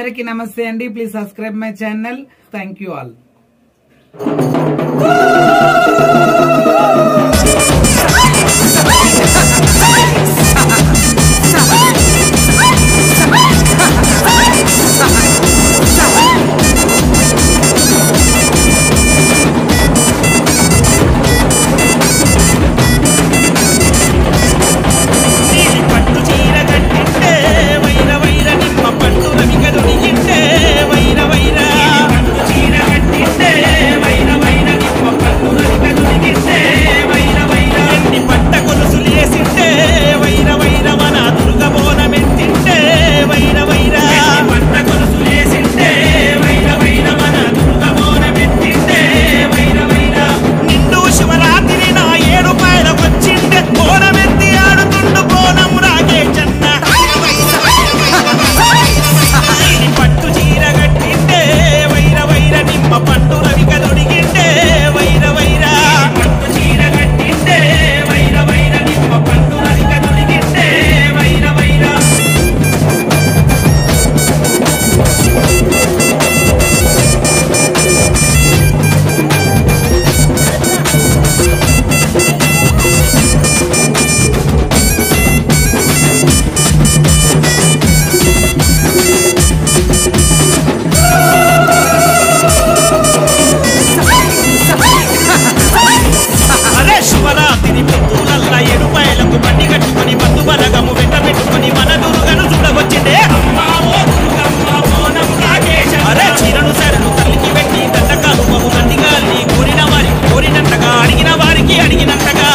అందరికీ నమస్తే అండి please subscribe my channel thank you all నీలి పట్టు చీర కట్టింటే వైర వైర నిమ్మ పండు రవిక దొరికింటే వైర వైర పట్టు చీర కట్టింటే వైర వైర నిమ్మ పండు రవిక దొరికింటే వైర వైర ఎన్ని పట్ట కొలుసులు వేసింటే వైర వైర మన దుర్గ బోనమెత్తింటే వైర వైర పట్ట కొలుసులు వేసింటే వైర వైర మన దుర్గ బోనమెత్తింటే వైర వైర నిండు శివరాత్రి నా ఏడు పాయల వచ్చిండే బోనమెత్తి ఆడుతుండు బోనం రాగే చెన్న నీలి పట్టు చీర కట్టింటే వైర వైర నిమ్మ పట్టు రవిక దొడిగింటే వైర వైర పట్టు చీర కట్టింటే వైర వైర నిమ్మ పట్టు రవిక దొడిగింటే వైర వైర అరే శివరాత్రి పొద్దులల్లా ఎడుపాయలకు బండి కట్టుకొని బంధు బలగము వెంట పెట్టుకొని మన దుర్గను చూడవచ్చిందే అరే చీరను సరను తల్లికి పెట్టి దండకాలు బహు మంది గాలి కోరిన వారి కోరినంతగా అడిగిన వారికి అడిగినంతగా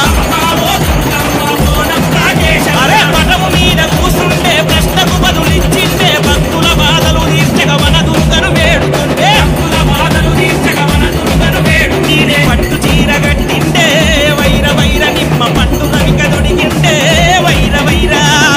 అరే పటము మీద కూసుండే ప్రశ్నకు బదులిచ్చిందే భక్తుల బాధలు తీర్చగా మన దుర్గను వేడుతుండే భక్తుల బాధలు తీర్చగా మన దుర్గను వేడుతీరే పట్టు చీర కట్టిండే వైర వైర నిమ్మ పట్టు రవిక దొడిగిండే వైర వైర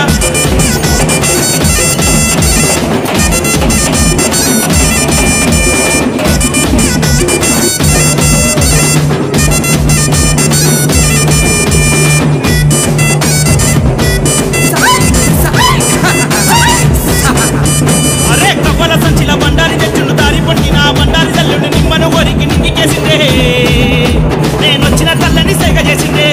అరే కవ్వల సంచిల బండారి తెచ్చుండు దారి పట్టిన బండారి తల్లుడు నిమ్మను వరికి నింగికేసిందే నేనొచ్చిన తల్లని సేగ చేసిందే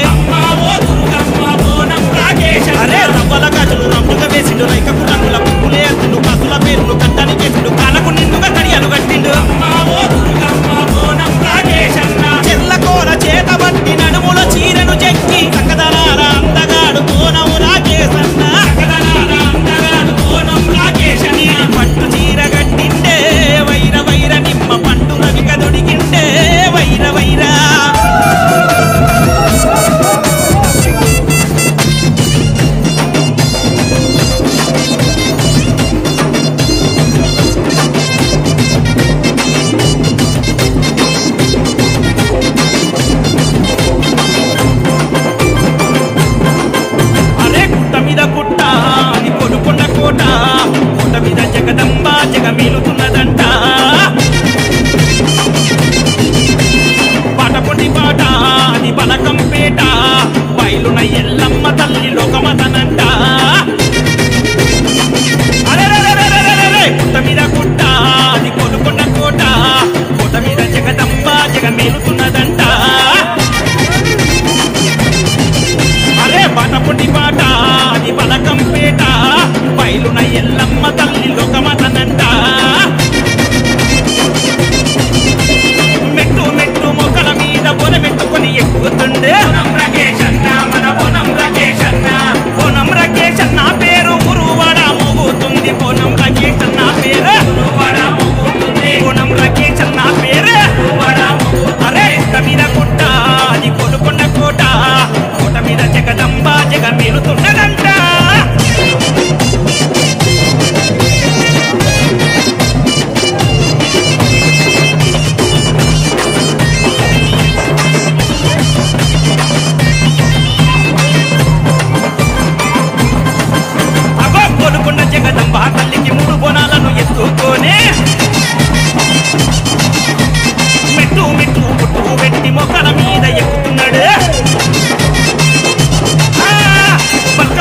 అరే రవ్వల గాజులు రంపుగా వేసిండు రైకకు రంగుల పువ్వులే అత్తుండు పసుల పేరును కట్టానికి వేసిండు కాలకు నిండుగా కడియాలు కట్టిండు చెర్ల కూర చేత బట్టి నడుముల చీరను చెక్కి సకదరార అందగాడు కోనము రాకేశన్న పట్టు చీర కట్టిండే వైర వైర నిమ్మ పండు రవిక దొడిగిండే వైర వైర అరే గుట్ట మీద గుట్ట అని కొనుక్కున్న కోట కోట మీద జగదంబ జగ మేలుతున్నదంట పాట పొండి పాట అది బలకం పేట బయలున ఎల్లమ్మ తల్లి లోకమతనంట అరెరెరెరెరెరెరె, గుట్ట మీద గుట్ట అది కొనుక్కున్న కోట కోట మీద జగదంబ జగ మేలుతున్నదంట అరే బాట పొడి బాట అది బలకం పేట బయలున ఎల్లమ్మ తల్లి లోకమతనంట మెట్టు మెట్టు మొక్కల మీద పొన పెట్టుకొని ఎక్కుతుండే పొనం రకేష్ అన్న పేరు గురువాడ మోగుతుంది పొనం రకేష్ అన్న పేరు పొనం రకేష్ అన్న పేరు అరే గుట్ట మీద గుట్ట అది కొనుక్కున్న కోట కోట మీద జగదంబ జగ మేలుతున్నదంట అగో కొనుక్కున్న జగదంబ తల్లికి మూడు బోనాలను ఎత్తుకోనే మెట్టు మెట్టు పుట్టు పెట్టి మొక్కల మీద ఎక్కుతున్నాడు ఆ, బల్క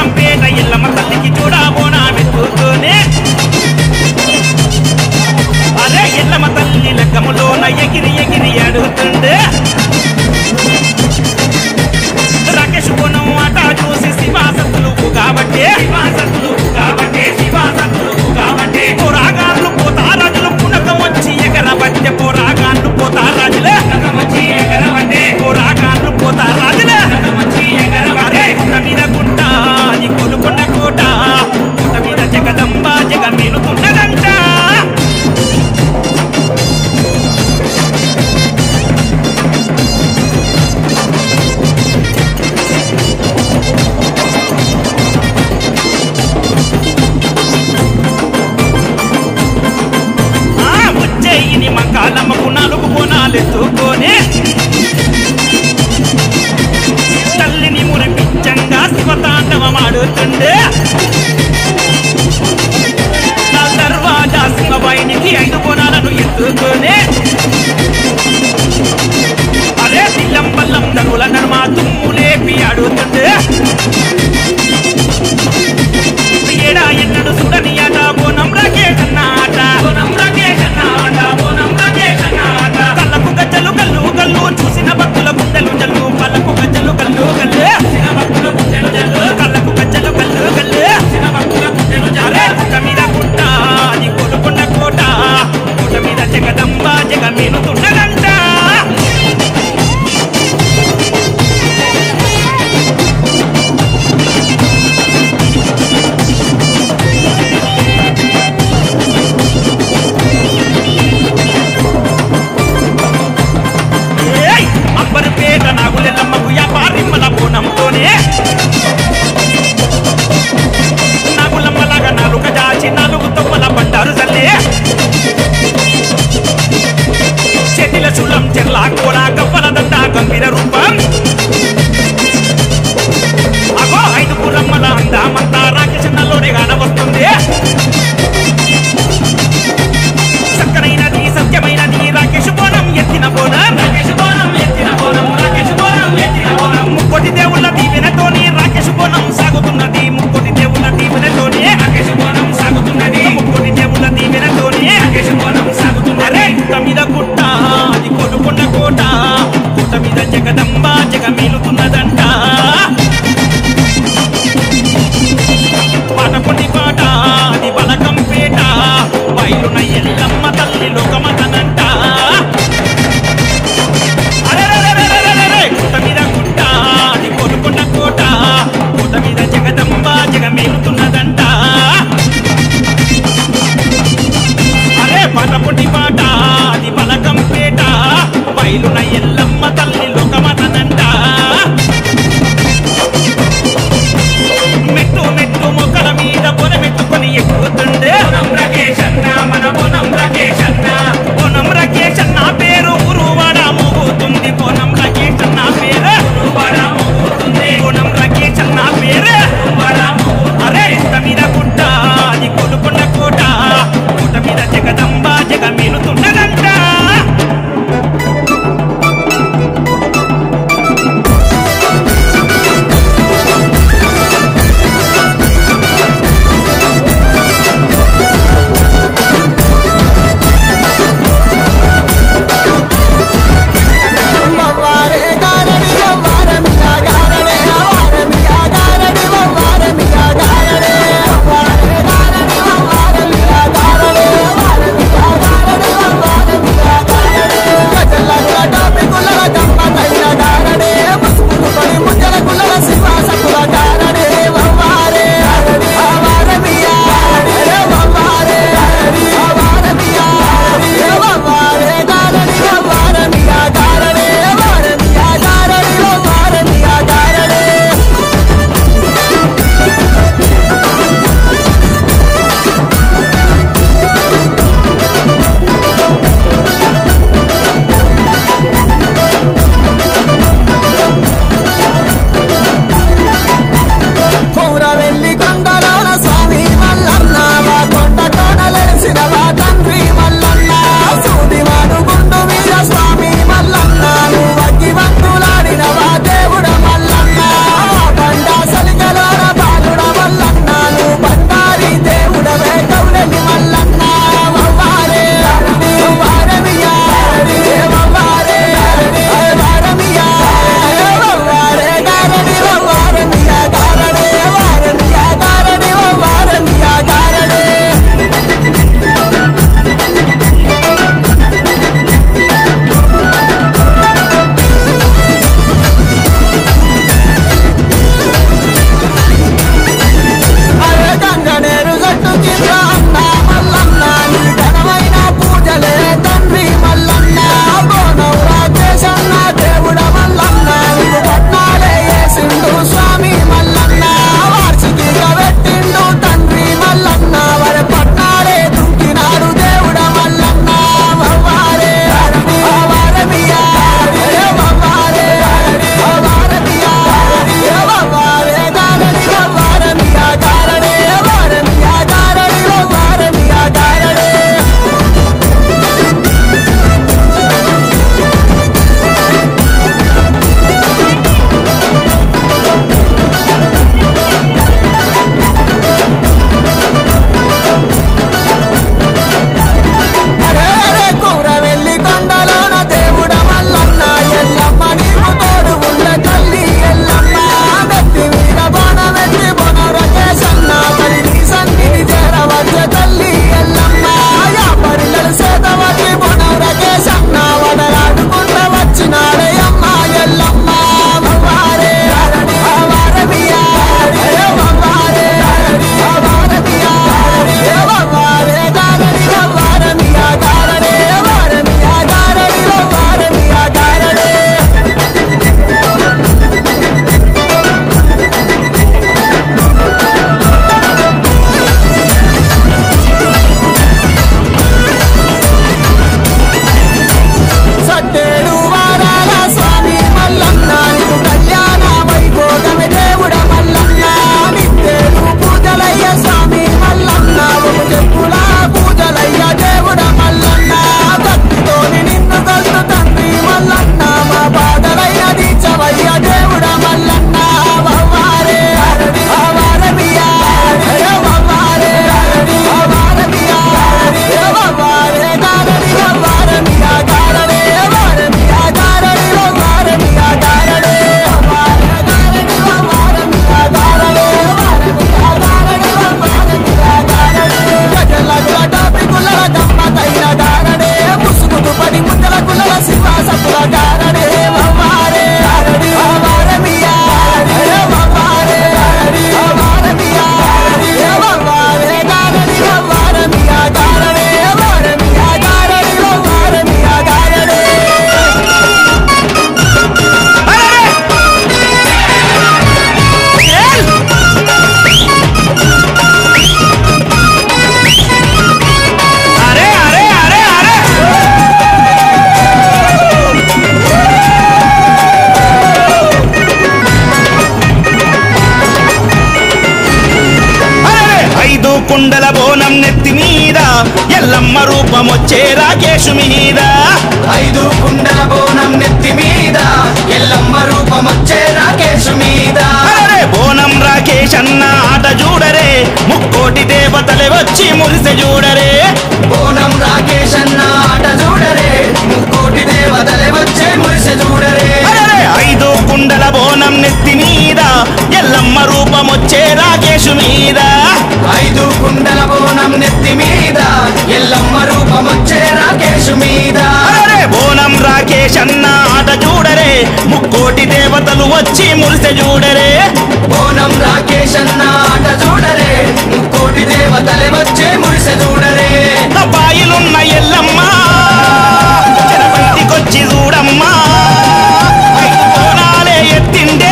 కుండల బోనం నెత్తి మీద ఎల్లమ్మ రూపమొచ్చే రాకేశు మీద ఐదు కుండల బోనం నెత్తి మీద ఎల్లమ్మ రూపమొచ్చే రాకేశు మీద అరే బోనం రాకేష్ అన్న ఆట చూడరే ముక్కోటి దేవతలే వచ్చి మురిసె చూడరే బోనం రాకేష్ అన్న ఆట చూడరే ముక్కోటి దేవతలే వచ్చే మురిసె చూడరే అరే ఐదు కుండల బోనం నెత్తి మీద ఎల్లమ్మ రూపమొచ్చే రాకేశు మీద ఐదు కుండల బోనం నెత్తి మీద ఎల్లమ్మ రూపమొచ్చే రాకేశు మీద అరే బోనం రాకేష్ అన్న ఆట చూడరే ముక్కోటి దేవతలు వచ్చి మురిసె చూడరే బోనం రాకేష్ అన్న ఆట చూడరే ముక్కోటి దేవతలే వచ్చే మురిసె చూడరే బాయిలున్న ఎల్లమ్మ జర బయటికొచ్చి చూడమ్మా ఐదు బోనాలే ఎత్తిండే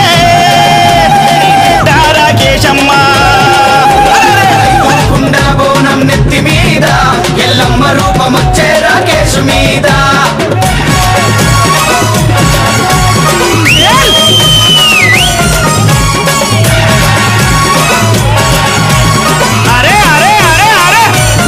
డా రాకేశమ్మ ఐదు కుండల బోనం నెత్తి మీద ఎల్లమ్మ రూపమొచ్చే రాకేశు మీద అరే అరే అరే అరే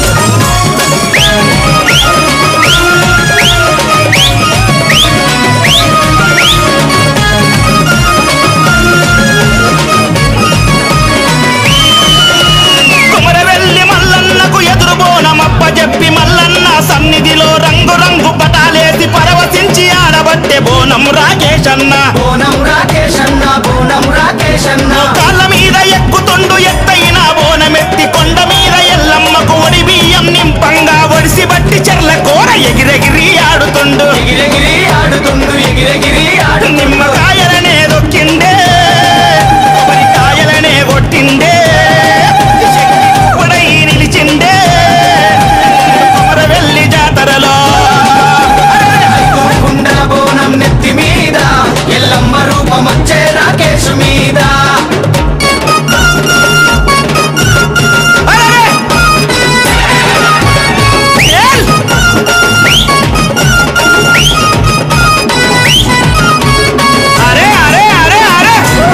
కుమరవెల్లి మల్లన్నకు ఎదురు బోనమప్ప చెప్పి మల్లన్న సన్నిధిలో రంగు రంగు పటాలేసి పరవశించి ఆడబట్టే బోనం రాకేష్ అన్న బోనం రాకేష్ అన్న బోనం రాకేష్ అన్న కాళ్ళ మీద ఎక్కుతుండు ఎత్తైన బోనమెత్తి కొండ మీద ఎల్లమ్మకు ఒడి బియ్యం నింపంగా ఒడిసి బట్టి చెర్ల కూర ఎగిరెగిరి ఆడుతుండు ఎగిరెగిరి ఆడుతుండు ఎగిరెగిరి ఆడు నిమ్మకాయలనే దొక్కిండే కొబ్బరికాయలనే కొట్టిండే శక్తిపడై నిలిచిండే కుమరవెల్లి జాతరలో ఐదు కుండల బోనం నెత్తి మీద ఎల్లమ్మ రూపమొచ్చే రాకేష్ మీద అరే! ఏల్! అరే అరే అరే అరే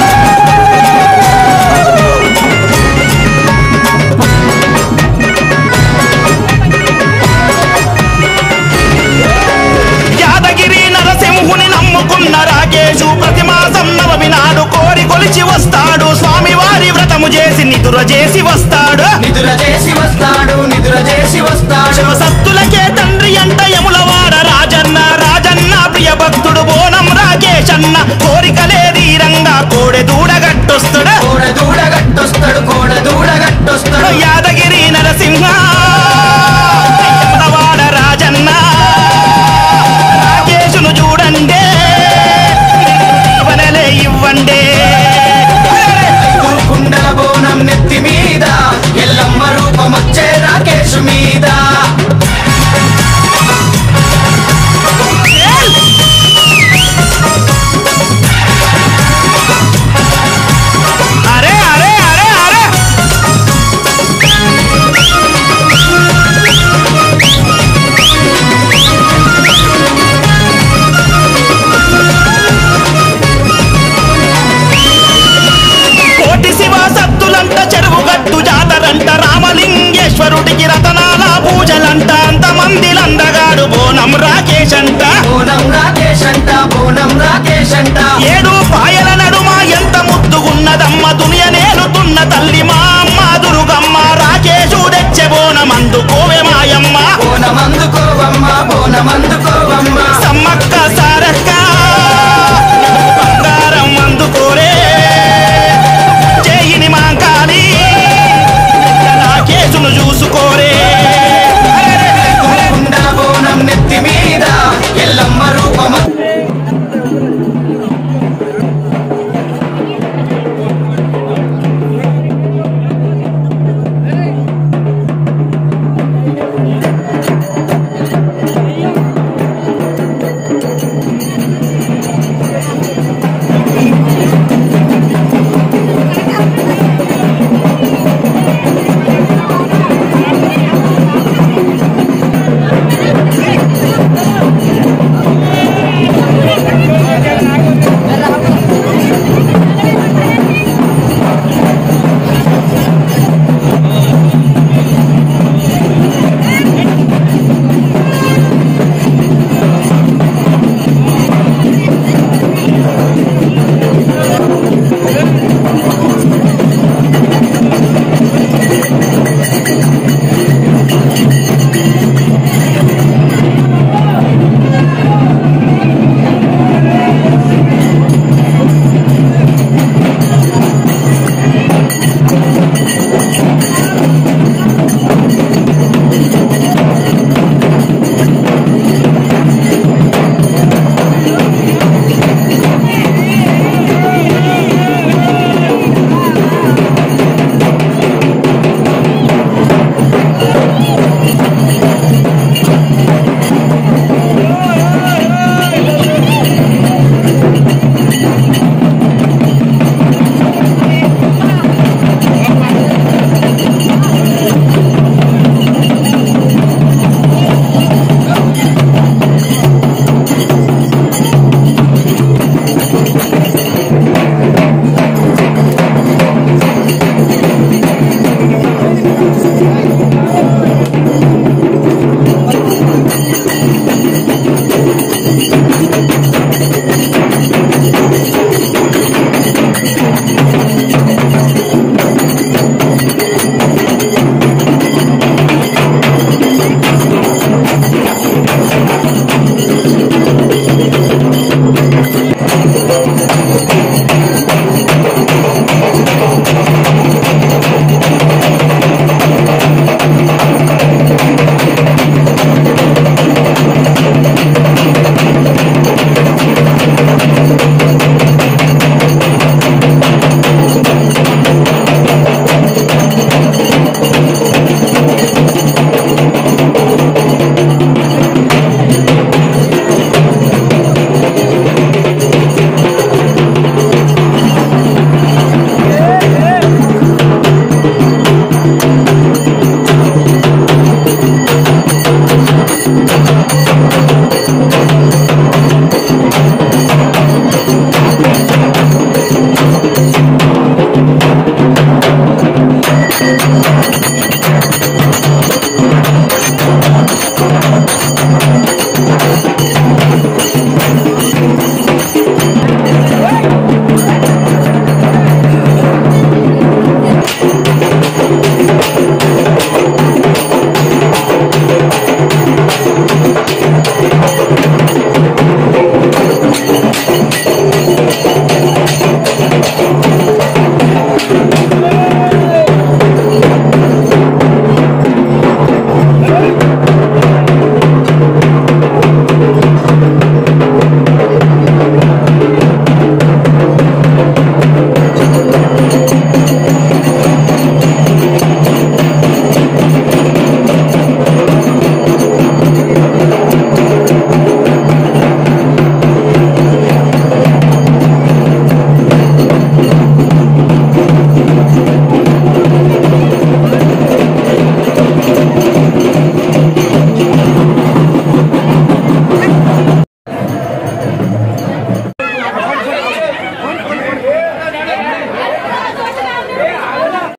యాదగిరి నరసింహుని నమ్ముకున్న రాకేశు ప్రతి మాసం నవమి నాడు కోరి కొలిచి వస్తాడు స్వామివారి వ్రతము చేసి నిదుర చేసి వస్తాడు నిదుర చేసి వస్తాడు నిదుర చేసి వస్తాడు శివసత్తులకే తండ్రి అంట యములవాడ రాజన్న రాజన్న ప్రియ భక్తుడు బోనం రాకేశన్న కోరికలే ధీరంగా కోడె దూడగట్టొస్తుడు కోడ దూడ గట్టొస్తాడు కోడ దూడ గట్టొస్తాడు యాదగిరి నరసింహ యములవాడ రాజన్న రాకేశును చూడండి వనలే ఇవ్వండి ఐదు కుండల బోనం నెత్తి మీద ఎల్లమ్మ రూపమొచ్చే రాకేష్ మీద అరే అరే అరే అరే కోటి శివ సత్తులంట చెరువు గట్టు జాతరంట రామలింగేశ్వరుడికి రతనాల పూజలంట అంతమందిలందగాడు బోనం రాకేశ్ అంట బోనం రాకేష్ అంట బోనం రాకేష్ అంట ఏడు పాయల నడుమ ఎంత ముద్దుగున్నదమ్మ దునియ నేలుతున్న తల్లి మా అమ్మ దురుగమ్మ రాకేశుడెచ్చే బోనం అందుకోవే మాయమ్మ బోనమందుకోవమ్మ బోనమందు